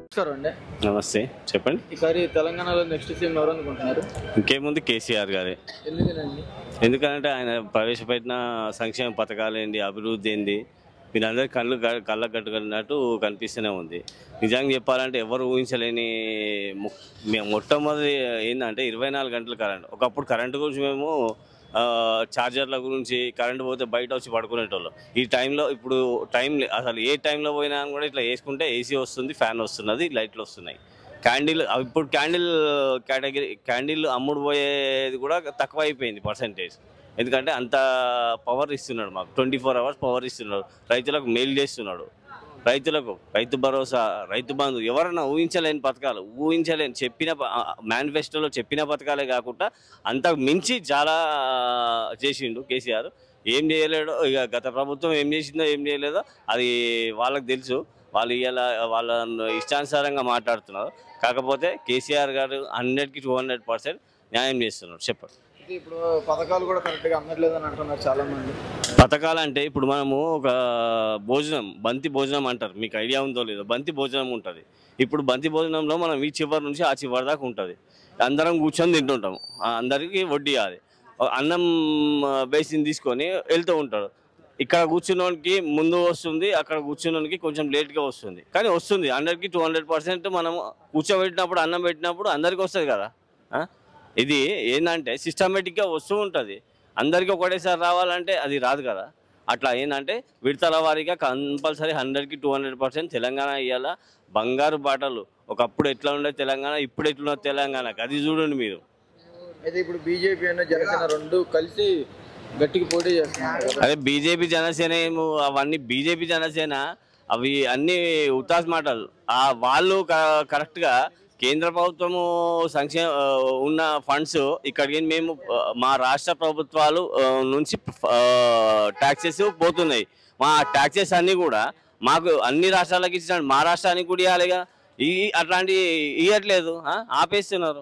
నమస్కారం అండి నమస్తే చెప్పండి ఈసారి తెలంగాణలో నెక్స్ట్ సీఎం ఎవరు అనుకుంటున్నారు ఇంకేముంది కేసీఆర్ గారే ఎందుకనండి ఎందుకంటే ఆయన ప్రవేశపెట్టిన సంక్షేమ పథకాలు ఏంటి అభివృద్ధి ఏంది మీరందరూ కళ్ళు గ- కళ్ళ కట్టుకున్నట్టు కనిపిస్తూనే ఉంది నిజంగా చెప్పాలంటే ఎవరు ఊహించలేని మొ- మే- మొట్టమొదటి ఏంటంటే ఇరవై నాలుగు గంటల కరెంట్ ఒకప్పుడు కరెంటు గురించి మేము ఆ, ఛార్జర్ల గురించి కరెంట్ పోతే బయట వచ్చి పడుకునేటోళ్ళం ఈ టైంలో ఇప్పుడు టైం లే- అసలు ఏ టైంలో పోయినా కూడా ఇట్లా వేసుకుంటే ఏసీ వస్తుంది ఫ్యాన్ వస్తున్నది లైట్లు వస్తున్నాయి క్యాండిల్ ఇప్పుడు క్యాండిల్ కేటగిరీ క్యాండిల్ అమ్ముడు పోయేది కూడా తక్కువ అయిపోయింది పర్సంటేజ్ ఎందుకంటే అంత పవర్ ఇస్తున్నాడు మాకు ట్వంటీ ఫోర్ అవర్స్ పవర్ ఇస్తున్నాడు రైతులకు మెయిల్ చేస్తున్నాడు రైతులకు రైతు భరోసా రైతు బంధు ఎవరైనా ఊహించలేని పథకాలు ఊహించలేని చెప్పిన మేనిఫెస్టోలో చెప్పిన పథకాలే కాకుండా అంతకు మించి చాలా చేసిండు కేసీఆర్ ఏం చేయలేడో ఇక గత ప్రభుత్వం ఏం చేసిందో ఏం చేయలేదో అది వాళ్ళకి తెలుసు వాళ్ళు ఇలా వాళ్ళ ఇష్టానుసారంగా మాట్లాడుతున్నారు కాకపోతే కేసీఆర్ గారు హండ్రెడ్కి టూ హండ్రెడ్ పర్సెంట్ న్యాయం చేస్తున్నారు చెప్పండి అయితే ఇప్పుడు పథకాలు కూడా కరెక్ట్గా అందట్లేదని అంటున్నారు చాలా మంది పథకాలు అంటే ఇప్పుడు మనము ఒక భోజనం బంతి భోజనం అంటారు మీకు ఐడియా ఉందో లేదో బంతి భోజనం ఉంటుంది ఇప్పుడు బంతి భోజనంలో మనం ఈ చివరి నుంచి ఆ చివరి దాకా ఉంటుంది అందరం కూర్చొని తింటుంటాము ఆ అందరికీ వడ్డీయాలి అన్నం బేసిన్ తీసుకొని వెళ్తూ ఉంటాడు ఇక్కడ కూర్చున్నోనికి ముందు వస్తుంది అక్కడ కూర్చున్నోనికి కొంచెం లేట్గా వస్తుంది కానీ వస్తుంది హండ్రెడ్కి టూ హండ్రెడ్ పర్సెంట్ మనం కూర్చోబెట్టినప్పుడు అన్నం పెట్టినప్పుడు అందరికీ వస్తుంది కదా ఆ? ఇది ఏంటంటే సిస్టమేటిక్గా వస్తూ ఉంటుంది అందరికీ ఒకటేసారి రావాలంటే అది రాదు కదా అట్లా ఏంటంటే విడతల వారీగా కంపల్సరీ హండ్రెడ్కి టూ హండ్రెడ్ పర్సెంట్ తెలంగాణ ఇవాళ బంగారు బాటలు ఒకప్పుడు ఎట్లా ఉండే తెలంగాణ ఇప్పుడు ఎట్లున్నది తెలంగాణ అది చూడండి మీరు అయితే ఇప్పుడు బీజేపీ అన్న జనసేన రెండు కలిసి గట్టికి పోటీ చేస్తున్నారు కదా అదే బీజేపీ జనసేన ఏమో అవన్నీ బీజేపీ జనసేన అవి అన్ని ఉతాస్ మాటలు ఆ వాళ్ళు క- కరెక్ట్గా కేంద్ర ప్రభుత్వము సంక్షేమ ఆ, ఉన్న ఫండ్స్ ఇక్కడికి మేము ఆ, మా రాష్ట్ర ప్రభుత్వాలు ఆ, నుంచి ట్యాక్సెస్ పోతున్నాయి మా ట్యాక్సెస్ అన్నీ కూడా మాకు అన్ని రాష్ట్రాలకు ఇచ్చినాడు మా రాష్ట్రానికి కూడా ఇవ్వాలిగా ఈ అట్లాంటి ఇవ్వట్లేదు ఆ? ఆపేస్తున్నారు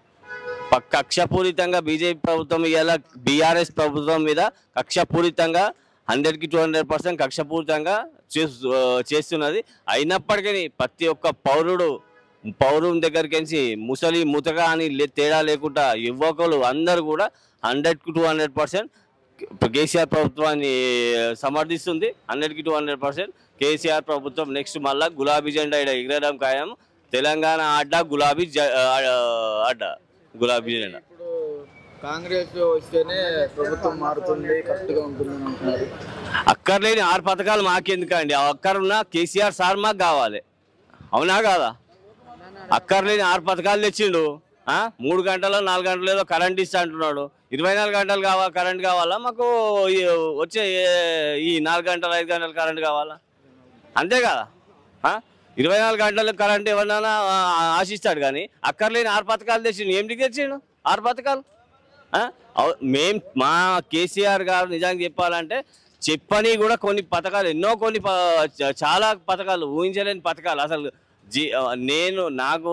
ప- కక్షపూరితంగా బీజేపీ ప్రభుత్వం ఇలా బీఆర్ఎస్ ప్రభుత్వం మీద కక్షపూరితంగా హండ్రెడ్కి టూ హండ్రెడ్ పర్సెంట్ కక్షపూరితంగా చేస్తు ఆ, చేస్తున్నది అయినప్పటికీ ప్రతి ఒక్క పౌరుడు పౌరుని దగ్గరికి నుంచి ముసలి ముతగా అని లే- తేడా లేకుండా యువకులు అందరూ కూడా హండ్రెడ్కి టూ హండ్రెడ్ పర్సెంట్ కేసీఆర్ ప్రభుత్వాన్ని సమర్థిస్తుంది హండ్రెడ్కి టూ హండ్రెడ్ పర్సెంట్ కేసీఆర్ ప్రభుత్వం నెక్స్ట్ మళ్ళా గులాబీ జెండా ఈడ ఎగరడం ఖాయం తెలంగాణ అడ్డా గులాబీ జ- ఆ, అడ్డా గులాబీ జెండా ఇప్పుడు కాంగ్రెస్ వస్తేనే ప్రభుత్వం మారుతుంది కరెక్ట్గా ఉంటుందని అంటున్నారు అక్కర్లేని ఆరు పథకాలు మాకెందుకండి అక్కరున్న కేసీఆర్ సార్ మాకు కావాలి అవునా కాదా అక్కర్లేని ఆరు పథకాలు తెచ్చిండు ఆ? మూడు గంటలు నాలుగు గంటలు ఏదో కరెంట్ ఇస్తా అంటున్నాడు ఇరవై నాలుగు గంటలు కావాలా కరెంట్ కావాలా మాకు ఈ వచ్చే ఏ- ఈ నాలుగు గంటలు ఐదు గంటలు కరెంట్ కావాలా అంతే కదా ఆ? ఇరవై నాలుగు గంటలు కరెంట్ ఎవరినైనా ఆ, ఆశిస్తాడు కానీ అక్కర్లేని ఆరు పథకాలు తెచ్చిండు ఏమిటికి తెచ్చిండు ఆరు పథకాలు ఆ? అవ్- మేం మా కేసీఆర్ గారు నిజంగా చెప్పాలంటే చెప్పని కూడా కొన్ని పథకాలు ఎన్నో కొన్ని ప- చ- చాలా పథకాలు ఊహించలేని పథకాలు అసలు జీ ఆ, నేను నాకు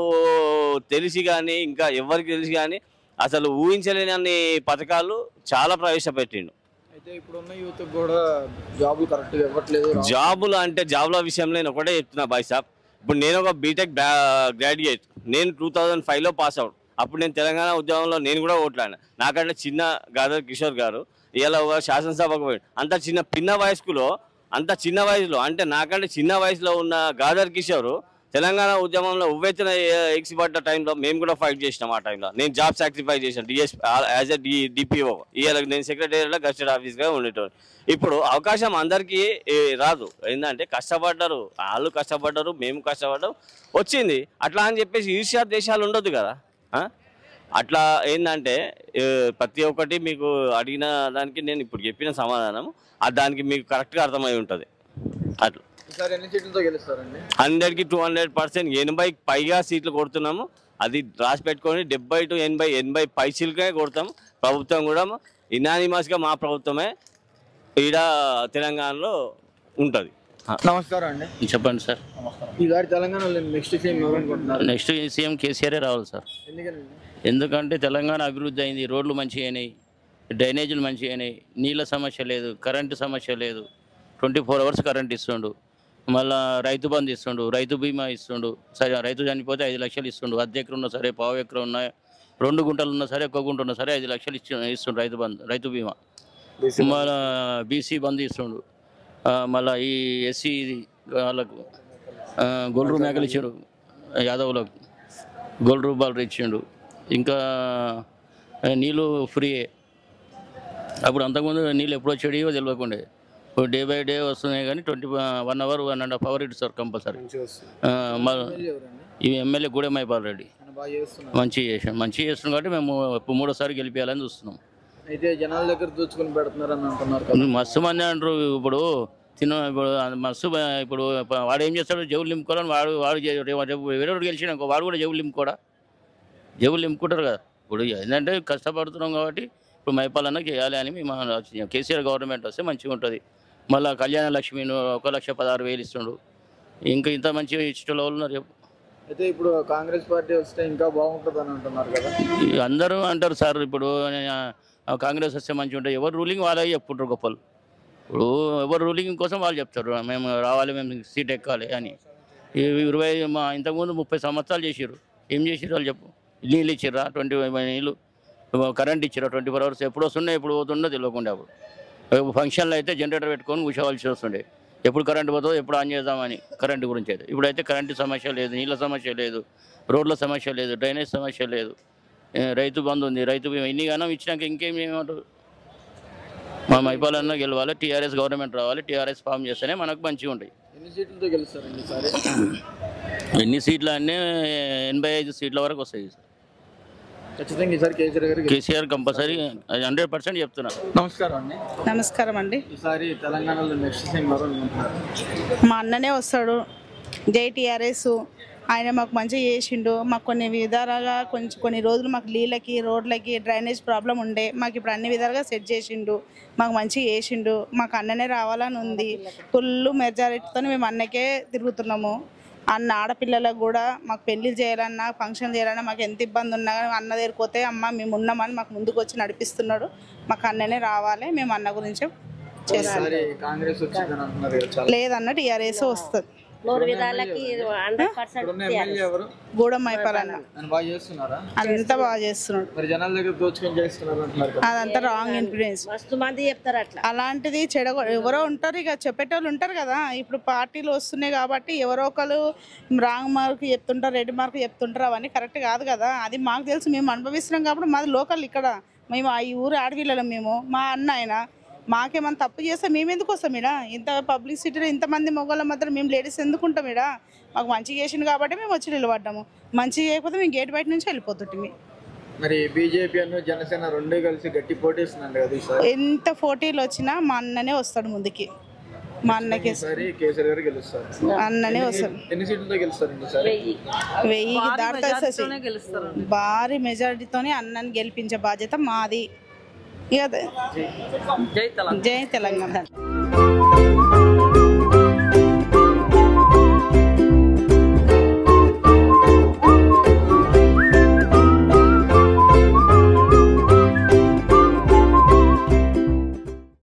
తెలిసి కానీ ఇంకా ఎవరికి తెలిసి కానీ అసలు ఊహించలేని అన్ని పథకాలు చాలా ప్రవేశపెట్టిండు అయితే ఇప్పుడున్న యూత్ కూడా జాబులు కరెక్ట్గా ఇవ్వట్లేదు రా- జాబులు అంటే జాబుల విషయంలో నేను ఒకటే చెప్తున్నా బాయ్ సాబ్ ఇప్పుడు నేను ఒక బీటెక్ గ్రాడ్యుయేట్ నేను టూ థౌజండ్ ఫైవ్లో పాస్ అవుట్ అప్పుడు నేను తెలంగాణ ఉద్యమంలో నేను కూడా ఓట్లాడినా నాకంటే చిన్న గాదర్ కిషోర్ గారు ఇలా ఒక శాసనసభకు పోయాడు అంత చిన్న పిన్న వయస్కులో అంత చిన్న వయసులో అంటే నాకంటే చిన్న వయసులో ఉన్న గాదర్ కిషోర్ తెలంగాణ ఉద్యమంలో ఉవ్వెత్తున ఎక్సిపడ్డ టైంలో మేము కూడా ఫైట్ చేసినాం ఆ టైంలో నేను జాబ్ సాక్రిఫై చేశాను DS as a D DPO ఇవాళ నేను సెక్రటరీలో గస్టెడ్ ఆఫీస్గా ఉండేటోడు ఇప్పుడు అవకాశం అందరికీ ఏ, రాదు ఏంటంటే కష్టపడ్డారు వాళ్ళు కష్టపడ్డారు మేము కష్టపడ్డాం వచ్చింది అట్లా అని చెప్పేసి ఈర్ష్యా దేశాలు ఉండొద్దు కదా ఆ? అట్లా ఏంటంటే ఏ, ప్రతి ఒక్కటి మీకు అడిగిన దానికి నేను ఇప్పుడు చెప్పిన సమాధానం ఆ దానికి మీకు కరెక్ట్గా అర్థమై ఉంటుంది అట్లా ఈసారి ఎన్ని సీట్లతో గెలుస్తారండి హండ్రెడ్కి టూ హండ్రెడ్ పర్సెంట్ ఎనభై పైగా సీట్లు కొడుతున్నాము అది రాసి పెట్టుకొని డెబ్బై టు ఎనభై ఎనభై పైసలకే కొడతాం ప్రభుత్వం కూడా ఇనానిమస్గా మా ప్రభుత్వమే ఈడ తెలంగాణలో ఉంటుంది నమస్కారం అండి చెప్పండి సార్ ఈసారి తెలంగాణలో నెక్స్ట్ సీఎం ఎవరు అనుకుంటున్నారు నెక్స్ట్ సీఎం కేసీఆరే రావాలి సార్ ఎందుకనండి ఎందుకంటే తెలంగాణ అభివృద్ధి అయింది రోడ్లు మంచిగా అయినాయి డ్రైనేజీలు మంచిగా అయినాయి నీళ్ళ సమస్య లేదు కరెంటు సమస్య లేదు ట్వంటీ ఫోర్ అవర్స్ కరెంట్ ఇస్తుండు మళ్ళా రైతు బంధు ఇస్తుండు రైతు బీమా ఇస్తుండు సరే రైతు చనిపోతే ఐదు లక్షలు ఇస్తుండు అర్ధ ఎకరం ఉన్నా సరే పావు ఎకరం ఉన్నా రెండు గుంటలు ఉన్నా సరే ఒక్క గుంట ఉన్నా సరే ఐదు లక్షలు ఇచ్చి ఇస్తుండు రైతు బంధు రైతు బీమా మళ్ళా బీసీ బంధు ఇస్తుండు ఆ, మళ్ళా ఈ ఎస్సీ వాళ్ళకు ఆ, గొల్లు మేకలు ఇచ్చాడు యాదవులకు గొల్లు రూపాయలు ఇచ్చిండు ఇంకా ఆ, నీళ్ళు ఫ్రీయే అప్పుడు అంతకుముందు నీళ్ళు ఎప్పుడు వచ్చాడో తెలియకుండే ఇప్పుడు డే బై డే వస్తున్నాయి కానీ twenty one hour one and half hour ఇస్తారు కంపల్సరీ మంచిగా వస్తుంది మళ్ళీ ఎమ్మెల్యే ఎవరండి ఇవి ఎమ్మెల్యే గూడెమైపాల్ రెడ్డి ఆయన బాగా చేస్తున్నారు మంచిగా చేసాం మంచిగా చేస్తున్నాం కాబట్టి మేము ఇప్పుడు మూడోసారి గెలిపించాలని చూస్తున్నాం అయితే జనాల దగ్గర దోచుకుని పెడుతున్నారు అని అంటున్నారు కదా మస్తు మంది అంటారు ఇప్పుడు తిన ఇప్పుడు మస్తు బ- ఇప్పుడు వాడు ఏం చేస్తాడు జవులు నింపుకోవాలని వాడు వాడు చే- రేపు రేపు వేరే వాడు గెలిచిన వాడు కూడా జవులు నింపుకోడా జవులు నింపుకుంటారు కదా ఇప్పుడు ఏంటంటే కష్టపడుతున్నాం కాబట్టి ఇప్పుడు మైపాలన్న చేయాలి అని మేము ఆలోచించాం కేసీఆర్ గవర్నమెంట్ వస్తే మంచిగా ఉంటుంది మళ్ళీ కళ్యాణ లక్ష్మి ఒక లక్ష పదహారు వేలు ఇస్తుండు ఇంకా ఇంత మంచిగా ఇచ్చిన వాళ్ళు ఉన్నారు చెప్పు అయితే ఇప్పుడు కాంగ్రెస్ పార్టీ వస్తే ఇంకా బాగుంటుంది అని అంటున్నారు కదా ఈ అందరూ అంటారు సార్ ఇప్పుడు ఆ, కాంగ్రెస్ వస్తే మంచిగా ఉంటుంది ఎవరు రూలింగ్ వాళ్ళే చెప్పుకుంటారు గొప్పలు ఇప్పుడు ఎవరు రూలింగ్ కోసం వాళ్ళు చెప్తారు మేము రావాలి మేము సీట్ ఎక్కాలి అని ఈ ఇరవై మా ఇంతకుముందు ముప్పై సంవత్సరాలు చేసారు ఏం చేసారు వాళ్ళు చెప్పు నీళ్ళు ఇచ్చిర్రా ట్వంటీ నీళ్ళు కరెంట్ ఇచ్చిర్రా ట్వంటీ ఫోర్ అవర్స్ ఎప్పుడు వస్తుండే ఎప్పుడు పోతుండో తెలియకుండా అప్పుడు ఫంక్షన్లో అయితే జనరేటర్ పెట్టుకొని కూర్చోవలసి వస్తుండే ఎప్పుడు కరెంట్ పోతుందో ఎప్పుడు ఆన్ చేద్దామని కరెంట్ గురించి అయితే ఇప్పుడైతే కరెంటు సమస్య లేదు నీళ్ళ సమస్య లేదు రోడ్ల సమస్య లేదు డ్రైనేజ్ సమస్య లేదు ఏ, రైతు బంధు ఉంది రైతు బీమా ఇన్ని గానం ఇచ్చినాక ఇంకేం ఏమంటారు మా మైపాలన్న గెలవాలి టీఆర్ఎస్ గవర్నమెంట్ రావాలి టీఆర్ఎస్ ఫామ్ చేస్తేనే మనకు మంచిగా ఉంటాయి ఎన్ని సీట్లతో గెలుస్తారండి ఈసారి ఎన్ని సీట్లు అన్నీ ఎనభై ఐదు సీట్ల వరకు వస్తాయి సార్ ఖచ్చితంగా ఈసారి కేసీఆర్ గారికి కేసీఆర్ కంపల్సరీ హండ్రెడ్ పర్సెంట్ చెప్తున్నా నమస్కారం అండి నమస్కారం అండి ఈసారి తెలంగాణలో నెక్స్ట్ సీఎం ఎవరు అనుకుంటున్నారు మా అన్ననే వస్తాడు జై టీఆర్ఎస్ ఆయన మాకు మంచిగా చేసిండు మాకు కొన్ని విధాలుగా కొంచెం కొన్ని రోజులు మాకు నీళ్ళకి రోడ్లకి డ్రైనేజ్ ప్రాబ్లం ఉండే మాకు ఇప్పుడు అన్ని విధాలుగా సెట్ చేసిండు మాకు మంచిగా చేసిండు మాకు అన్ననే రావాలని ఉంది ఫుల్ మెజారిటీతో మేము అన్నకే తిరుగుతున్నాము అన్న ఆడపిల్లలకు కూడా మాకు పెళ్లి చేయాలన్నా ఫంక్షన్ చేయాలన్నా మాకు ఎంత ఇబ్బంది ఉన్నా కానీ అన్న దగ్గరికి పోతే అమ్మ మేము ఉన్నామని మాకు ముందుకు వచ్చి నడిపిస్తున్నాడు మాకు అన్ననే రావాలి మేము అన్న గురించి చేస్తాం ఈసారి కాంగ్రెస్ వచ్చిందని అంటున్నారు కదా చాలా లేదన్న టీఆర్ఎస్ వస్తుంది మూడు విధాలకి హండ్రెడ్ పర్సెంట్ ఇప్పుడున్న ఎమ్మెల్యే ఎవరు గూడెం అయిపోయాలన్న ఆయన బాగా చేస్తున్నారా అంతా బాగా చేస్తున్నాడు మరి జనాల దగ్గర దోచుకొని చేస్తున్నారు అంటున్నారు కదా అదంతా రాంగ్ ఇన్ఫ్లుయెన్స్ మస్తు మంది చెప్తారు అట్లా అలాంటిది చెడ ఎవరో ఉంటారు ఇక చెప్పేటోళ్ళు ఉంటారు కదా ఇప్పుడు పార్టీలు వస్తున్నాయి కాబట్టి ఎవరో ఒకరు రాంగ్ మార్క్ చెప్తుంటారు రెడ్ మార్క్ చెప్తుంటారు అవన్నీ కరెక్ట్ కాదు కదా అది మాకు తెలుసు మేము అనుభవిస్తున్నాం కాబట్టి మాది లోకల్ ఇక్కడ మేము ఈ ఊరు ఆడపిల్లలం మేము మా అన్న ఆయన మాకేమైనా తప్పు చేస్తే మేము ఎందుకు వస్తాం ఇడ ఇంత పబ్లిసిటీలో ఇంతమంది మొగోళ్ళ మధ్య మేము లేడీస్ ఎందుకు ఉంటాం ఇడ మాకు మంచిగా చేసిండు కాబట్టి మేము వచ్చి నిలబడ్డాము మంచిగా చేయకపోతే మేము గేట్ బయట నుంచి వెళ్ళిపోతుంటిమి మరి బీజేపీ అను జనసేన రెండు కలిసి గట్టి పోటీస్తున్నాడు కదా ఈసారి ఎంత పోటీలు వచ్చినా మా అన్ననే వస్తాడు ముందుకి మా అన్నకి ఈసారి కేసీఆర్ గారు గెలుస్తారు అన్ననే వస్తాడు ఎన్ని సీట్లతో గెలుస్తారండి ఈసారి వెయ్యికి దాటుతుంది భారీ మెజారిటీతోనే అన్నని గెలిపించే బాధ్యత మాది ఇక జై తెలంగాణ